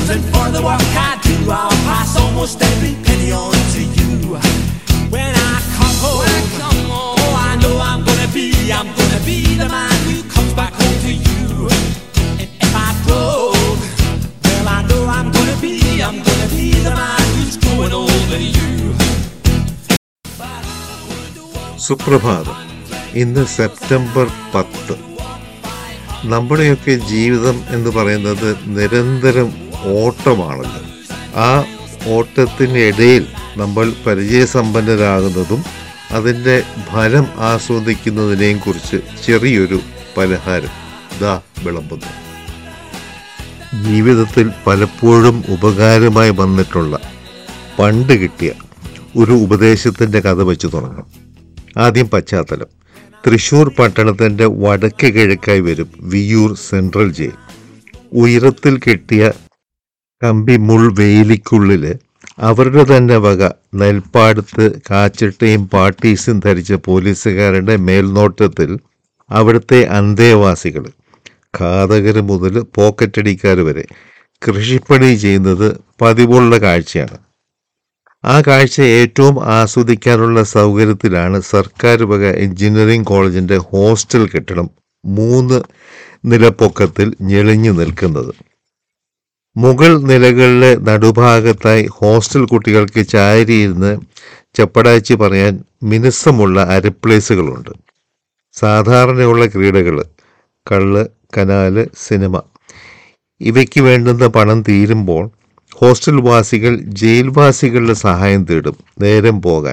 and for the work I do, I'll pass almost every penny on to you. When I come home, oh, I know I'm gonna be, I'm gonna be the man who comes back home to you. And if I broke, well, I know I'm gonna be, I'm gonna be the man who's growing over you. സുപ്രഭാതം ഇന്ന് September പത്ത് നമ്മുടെയൊക്കെ ജീവിതം എന്ന് പറയുന്നത് നിരന്തരം ഓട്ടമാണല്ലോ ആ ഓട്ടത്തിനിടയിൽ നമ്മൾ പരിചയസമ്പന്നരാകുന്നതും അതിൻ്റെ ഫലം ആസ്വദിക്കുന്നതിനെയും കുറിച്ച് ചെറിയൊരു പലഹാരം ദാ വിളമ്പുന്നു ജീവിതത്തിൽ പലപ്പോഴും ഉപകാരമായി വന്നിട്ടുള്ള പണ്ട് കിട്ടിയ ഒരു ഉപദേശത്തിൻ്റെ കഥ വെച്ച് തുടങ്ങാം ആദ്യം പശ്ചാത്തലം തൃശൂർ പട്ടണത്തിൻ്റെ വടക്ക് കിഴക്കായി വരും വിയൂർ സെൻട്രൽ ജയിൽ ഉയരത്തിൽ കെട്ടിയ കമ്പി മുൾ വേലിക്കുള്ളിൽ അവരുടെ തന്നെ വക നെൽപ്പാടത്ത് കാച്ചിട്ടയും പാട്ടീസും ധരിച്ച പോലീസുകാരുടെ മേൽനോട്ടത്തിൽ അവിടുത്തെ അന്തേവാസികൾ ഘാതകർ മുതൽ പോക്കറ്റടിക്കാർ വരെ കൃഷിപ്പണി ചെയ്യുന്നത് പതിവുള്ള കാഴ്ചയാണ് ആ കാഴ്ച ഏറ്റവും ആസ്വദിക്കാനുള്ള സൗകര്യത്തിലാണ് സർക്കാർ വക എഞ്ചിനീയറിംഗ് കോളേജിൻ്റെ ഹോസ്റ്റൽ കെട്ടിടം മൂന്ന് നിലപ്പൊക്കത്തിൽ ഞെളിഞ്ഞു നിൽക്കുന്നത് മുകൾ നിലകളിലെ നടുഭാഗത്തായി ഹോസ്റ്റൽ കുട്ടികൾക്ക് ചാരിയിരുന്ന് ചപ്പടാച്ചി പറയാൻ മിനുസമുള്ള അരപ്ലേസുകളുണ്ട് സാധാരണയുള്ള ക്രീഡകൾ കള്ള് കനാല് സിനിമ ഇവയ്ക്ക് വേണ്ടുന്ന പണം തീരുമ്പോൾ ഹോസ്റ്റൽ വാസികൾ ജയിൽവാസികളുടെ സഹായം തേടും നേരം പോകാൻ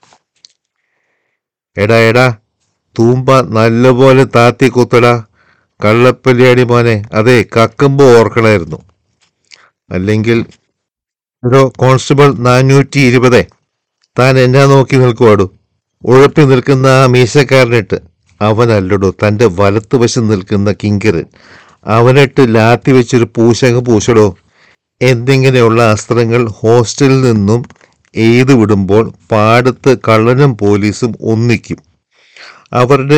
എടാ എടാ തൂമ്പ നല്ലപോലെ താത്തി കുത്തടാ കള്ളപ്പല്ലിയാടി മോനെ അതെ കക്കുമ്പോ ഓർക്കണമായിരുന്നു അല്ലെങ്കിൽ എടോ കോൺസ്റ്റബിൾ നാനൂറ്റി ഇരുപതേ താൻ എന്നാ നോക്കി നിൽക്കുവാടു ഉഴപ്പി നിൽക്കുന്ന ആ മീശക്കാരനിട്ട് അവനല്ലടോ തൻ്റെ വലത്തുവശം നിൽക്കുന്ന കിങ്കരൻ അവനിട്ട് ലാത്തി വെച്ചൊരു പൂശങ്ങ് പൂശടോ എന്നിങ്ങനെയുള്ള അസ്ത്രങ്ങൾ ഹോസ്റ്റലിൽ നിന്നും എയ്ത് വിടുമ്പോൾ പാടത്ത് കള്ളനും പോലീസും ഒന്നിക്കും അവരുടെ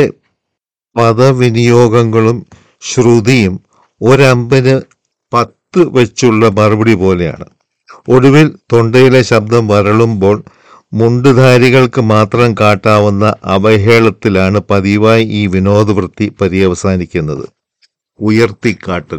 പദവിനിയോഗങ്ങളും ശ്രുതിയും ഒരമ്പന് പത്ത് വെച്ചുള്ള മറുപടി പോലെയാണ് ഒടുവിൽ തൊണ്ടയിലെ ശബ്ദം വരളുമ്പോൾ മുണ്ടുധാരികൾക്ക് മാത്രം കാട്ടാവുന്ന അവഹേളത്തിലാണ് പതിവായി ഈ വിനോദവൃത്തി പര്യവസാനിക്കുന്നത് ഉയർത്തിക്കാട്ടൽ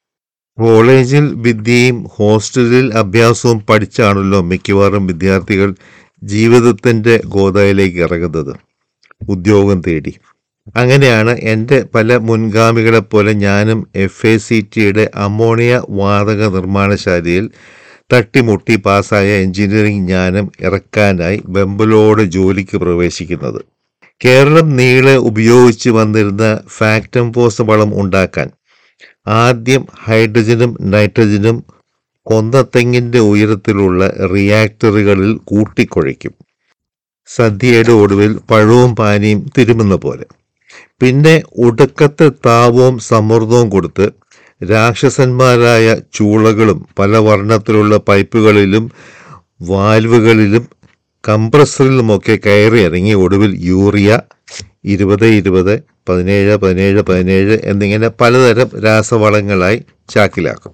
കോളേജിൽ വിദ്യയും ഹോസ്റ്റലിൽ അഭ്യാസവും പഠിച്ചാണല്ലോ മിക്കവാറും വിദ്യാർത്ഥികൾ ജീവിതത്തിൻ്റെ ഗോതയിലേക്ക് ഇറങ്ങുന്നത് ഉദ്യോഗം തേടി അങ്ങനെയാണ് എൻ്റെ പല മുൻഗാമികളെ പോലെ ഞാനും എഫ് എ സി ടിയുടെ അമോണിയ വാതക നിർമ്മാണശാലയിൽ തട്ടിമുട്ടി പാസ്സായ എഞ്ചിനീയറിംഗ് ജ്ഞാനം ഇറക്കാനായി വെമ്പലോട് ജോലിക്ക് പ്രവേശിക്കുന്നത് കേരളം നീളെ ഉപയോഗിച്ച് വന്നിരുന്ന ഫാക്ടംപോസ് വളം ഉണ്ടാക്കാൻ ആദ്യം ഹൈഡ്രജനും നൈട്രജനും കൊന്നത്തെങ്ങിൻ്റെ ഉയരത്തിലുള്ള റിയാക്ടറുകളിൽ കൂട്ടിക്കുഴയ്ക്കും സദ്യയുടെ ഒടുവിൽ പഴവും പാനിയും തിരുമുന്ന പോലെ പിന്നെ ഒടുക്കത്തെ താപവും സമ്മർദ്ദവും കൊടുത്ത് രാക്ഷസന്മാരായ ചൂളകളും പല വർണ്ണത്തിലുള്ള പൈപ്പുകളിലും വാൽവുകളിലും കംപ്രസറിലുമൊക്കെ കയറി ഇറങ്ങി ഒടുവിൽ യൂറിയ ഇരുപത് ഇരുപത് പതിനേഴ് പതിനേഴ് പതിനേഴ് എന്നിങ്ങനെ പലതരം രാസവളങ്ങളായി ചാക്കിലാക്കും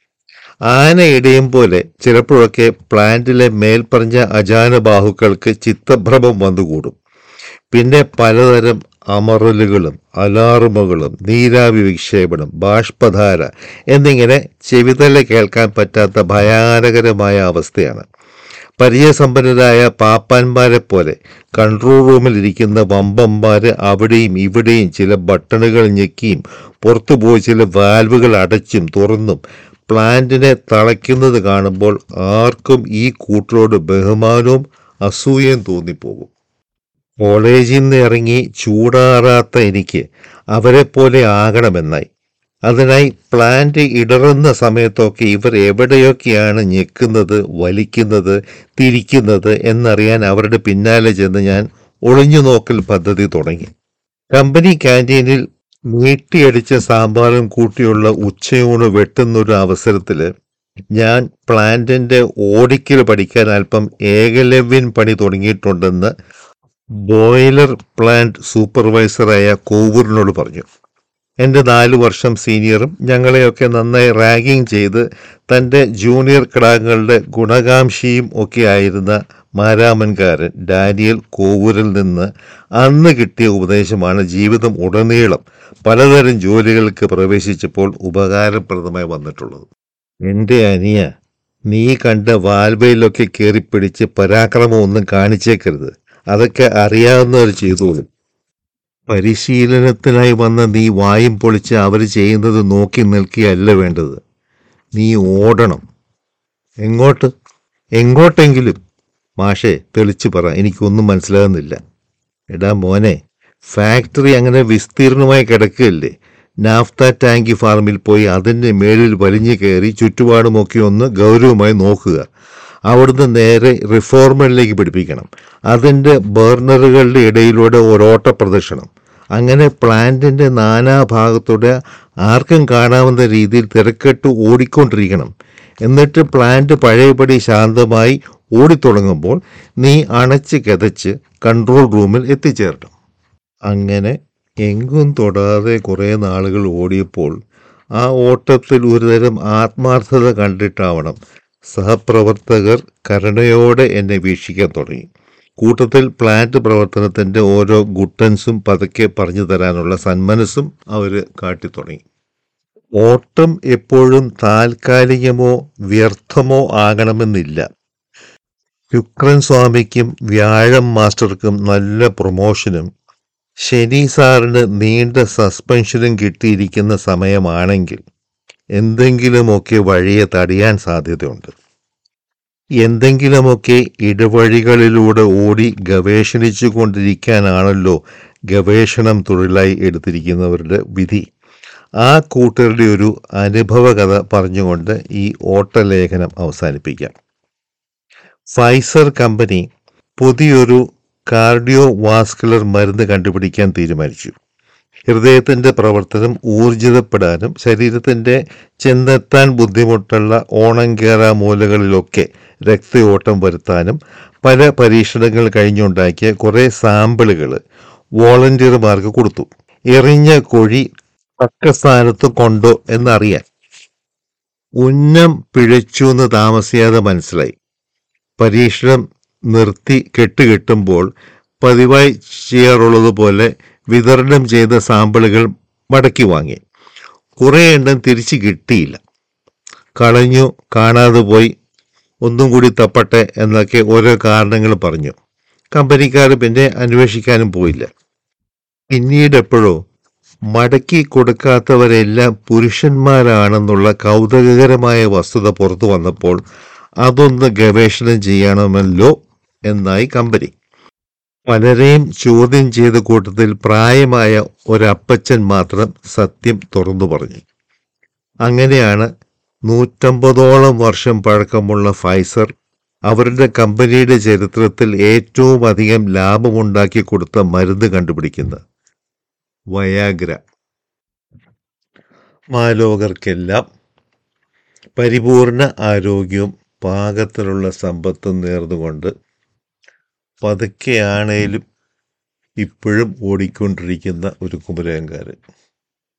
ആന ഇടയും പോലെ ചിലപ്പോഴൊക്കെ പ്ലാന്റിലെ മേൽപ്പറഞ്ഞ അജാനബാഹുക്കൾക്ക് ചിത്തഭ്രമം വന്നുകൂടും പിന്നെ പലതരം അമറലുകളും അലാറുമുകളും നീരാവി വിക്ഷേപണം ബാഷ്പധാര എന്നിങ്ങനെ ചെവിതല കേൾക്കാൻ പറ്റാത്ത ഭയാനകരമായ അവസ്ഥയാണ് പരിചയസമ്പന്നരായ പാപ്പാന്മാരെ പോലെ കൺട്രോൾ റൂമിൽ ഇരിക്കുന്ന വമ്പന്മാര് അവിടെയും ഇവിടെയും ചില ബട്ടണുകൾ ഞെക്കിയും പുറത്തുപോയി ചില വാൽവുകൾ അടച്ചും തുറന്നും പ്ലാന്റിനെ തളയ്ക്കുന്നത് കാണുമ്പോൾ ആർക്കും ഈ കൂട്ടിലോട് ബഹുമാനവും അസൂയയും തോന്നിപ്പോകും കോളേജിൽ നിന്ന് ഇറങ്ങി ചൂടാറാത്ത എനിക്ക് അവരെ പോലെ ആകണമെന്നായി അതിനായി പ്ലാന്റ് ഇടറുന്ന സമയത്തൊക്കെ ഇവർ എവിടെയൊക്കെയാണ് ഞെക്കുന്നത് വലിക്കുന്നത് തിരിക്കുന്നത് എന്നറിയാൻ അവരുടെ പിന്നാലെ ചെന്ന് ഞാൻ ഒളിഞ്ഞു നോക്കൽ പദ്ധതി തുടങ്ങി കമ്പനി ക്യാൻറ്റീനിൽ നീട്ടിയടിച്ച സാമ്പാറും കൂട്ടിയുള്ള ഉച്ചയൂണ് വെട്ടുന്നൊരു അവസരത്തിൽ ഞാൻ പ്ലാന്റിന്റെ ഓടിക്കൽ പഠിക്കാൻ അല്പം ഏകലവ്യൻ പണി തുടങ്ങിയിട്ടുണ്ടെന്ന് ബോയിലർ പ്ലാന്റ് സൂപ്പർവൈസറായ കോവൂരിനോട് പറഞ്ഞു എൻ്റെ നാല് വർഷം സീനിയറും ഞങ്ങളെയൊക്കെ നന്നായി റാഗിങ് ചെയ്ത് തൻ്റെ ജൂനിയർ കിടാങ്ങളുടെ ഗുണകാംക്ഷിയും ഒക്കെ ആയിരുന്ന മാരാമൻകാരൻ ഡാനിയൽ കോവൂരിൽ നിന്ന് അന്ന് കിട്ടിയ ഉപദേശമാണ് ജീവിതം ഉടനീളം പലതരം ജോലികൾക്ക് പ്രവേശിച്ചപ്പോൾ ഉപകാരപ്രദമായി വന്നിട്ടുള്ളത് എൻ്റെ അനിയ നീ കണ്ട വാൽവയിലൊക്കെ കയറിപ്പിടിച്ച് പരാക്രമമൊന്നും കാണിച്ചേക്കരുത് അതൊക്കെ അറിയാവുന്നവർ ചെയ്തോളും പരിശീലനത്തിനായി വന്ന നീ വായും പൊളിച്ച് അവർ ചെയ്യുന്നത് നോക്കി നിൽക്കുകയല്ല വേണ്ടത് നീ ഓടണം എങ്ങോട്ട് എങ്ങോട്ടെങ്കിലും മാഷേ തെളിച്ചു പറ എനിക്കൊന്നും മനസ്സിലാകുന്നില്ല എടാ മോനെ ഫാക്ടറി അങ്ങനെ വിസ്തീർണമായി കിടക്കുകയല്ലേ നാഫ്ത ടാങ്കി ഫാർമിൽ പോയി അതിൻ്റെ മേളിൽ വലിഞ്ഞു കയറി ചുറ്റുപാടുമൊക്കെ ഒന്ന് ഗൗരവമായി നോക്കുക അവിടുന്ന് നേരെ റിഫോർമറിലേക്ക് പിടിപ്പിക്കണം അതിൻ്റെ ബർണറുകളുടെ ഇടയിലൂടെ ഒരോട്ട പ്രദക്ഷിണം അങ്ങനെ പ്ലാന്റിൻ്റെ നാനാഭാഗത്തൂടെ ആർക്കും കാണാവുന്ന രീതിയിൽ തിരക്കെട്ട് ഓടിക്കൊണ്ടിരിക്കണം എന്നിട്ട് പ്ലാന്റ് പഴയപടി ശാന്തമായി ഓടിത്തുടങ്ങുമ്പോൾ നീ അണച്ച് കിതച്ച് കൺട്രോൾ റൂമിൽ എത്തിച്ചേരണം അങ്ങനെ എങ്ങും തൊടാതെ കുറേ നാളുകൾ ഓടിയപ്പോൾ ആ ഓട്ടത്തിൽ ഒരുതരം ആത്മാർത്ഥത കണ്ടിട്ടാവണം സഹപ്രവർത്തകർ കരുണയോടെ എന്നെ വീക്ഷിക്കാൻ തുടങ്ങി കൂട്ടത്തിൽ പ്ലാന്റ് പ്രവർത്തനത്തിൻ്റെ ഓരോ ഗുട്ടൻസും പതുക്കെ പറഞ്ഞു തരാനുള്ള സന്മനസ്സും അവർ കാട്ടിത്തുടങ്ങി ഓട്ടം എപ്പോഴും താൽക്കാലികമോ വ്യർത്ഥമോ ആകണമെന്നില്ല ശുക്രൻ സ്വാമിക്കും വ്യാഴം മാസ്റ്റർക്കും നല്ല പ്രൊമോഷനും ശനി സാറിന് നീണ്ട സസ്പെൻഷനും കിട്ടിയിരിക്കുന്ന സമയമാണെങ്കിൽ എന്തെങ്കിലുമൊക്കെ വഴിയെ തടയാൻ സാധ്യതയുണ്ട് എന്തെങ്കിലുമൊക്കെ ഇടവഴികളിലൂടെ ഓടി ഗവേഷണിച്ചു കൊണ്ടിരിക്കാനാണല്ലോ ഗവേഷണം തൊഴിലായി എടുത്തിരിക്കുന്നവരുടെ വിധി ആ കൂട്ടരുടെ ഒരു അനുഭവകഥ പറഞ്ഞുകൊണ്ട് ഈ ഓട്ടലേഖനം അവസാനിപ്പിക്കാം ഫൈസർ കമ്പനി പുതിയൊരു കാർഡിയോ വാസ്കുലർ മരുന്ന് കണ്ടുപിടിക്കാൻ തീരുമാനിച്ചു ഹൃദയത്തിൻ്റെ പ്രവർത്തനം ഊർജിതപ്പെടാനും ശരീരത്തിൻ്റെ ചെന്നെത്താൻ ബുദ്ധിമുട്ടുള്ള ഓണങ്കേറ മൂലകളിലൊക്കെ രക്തയോട്ടം വരുത്താനും പല പരീക്ഷണങ്ങൾ കഴിഞ്ഞുണ്ടാക്കിയ കുറേ സാമ്പിളുകൾ വോളണ്ടിയർമാർക്ക് കൊടുത്തു എറിഞ്ഞ കൊഴി തക്ക സ്ഥാനത്ത് കൊണ്ടോ എന്നറിയാൻ ഉന്നം പിഴച്ചു എന്ന് താമസിയാതെ മനസ്സിലായി പരീക്ഷണം നിർത്തി കെട്ടുകെട്ടുമ്പോൾ പതിവായി ചെയ്യാറുള്ളത് പോലെ വിതരണം ചെയ്ത സാമ്പിളുകൾ മടക്കി വാങ്ങി കുറേ എണ്ണം തിരിച്ചു കിട്ടിയില്ല കളഞ്ഞു കാണാതെ പോയി ഒന്നും കൂടി തപ്പട്ടെ എന്നൊക്കെ ഓരോ കാരണങ്ങൾ പറഞ്ഞു കമ്പനിക്കാർ പിന്നെ അന്വേഷിക്കാനും പോയില്ല പിന്നീട് എപ്പോഴോ മടക്കി കൊടുക്കാത്തവരെല്ലാം പുരുഷന്മാരാണെന്നുള്ള കൗതുകകരമായ വസ്തുത പുറത്തു വന്നപ്പോൾ അതൊന്ന് ഗവേഷണം ചെയ്യണമല്ലോ എന്നായി കമ്പനി പലരെയും ചോദ്യം ചെയ്ത കൂട്ടത്തിൽ പ്രായമായ ഒരപ്പച്ചൻ മാത്രം സത്യം തുറന്നു പറഞ്ഞു അങ്ങനെയാണ് നൂറ്റമ്പതോളം വർഷം പഴക്കമുള്ള ഫൈസർ അവരുടെ കമ്പനിയുടെ ചരിത്രത്തിൽ ഏറ്റവും അധികം ലാഭമുണ്ടാക്കി കൊടുത്ത മരുന്ന് കണ്ടുപിടിക്കുന്നത് വയാഗ്ര മാലോകർക്കെല്ലാം പരിപൂർണ ആരോഗ്യവും പാകത്തിലുള്ള സമ്പത്തും നേർന്നുകൊണ്ട് പതുക്കെയാണേലും ഇപ്പോഴും ഓടിക്കൊണ്ടിരിക്കുന്ന ഒരു കുമരകങ്കാരൻ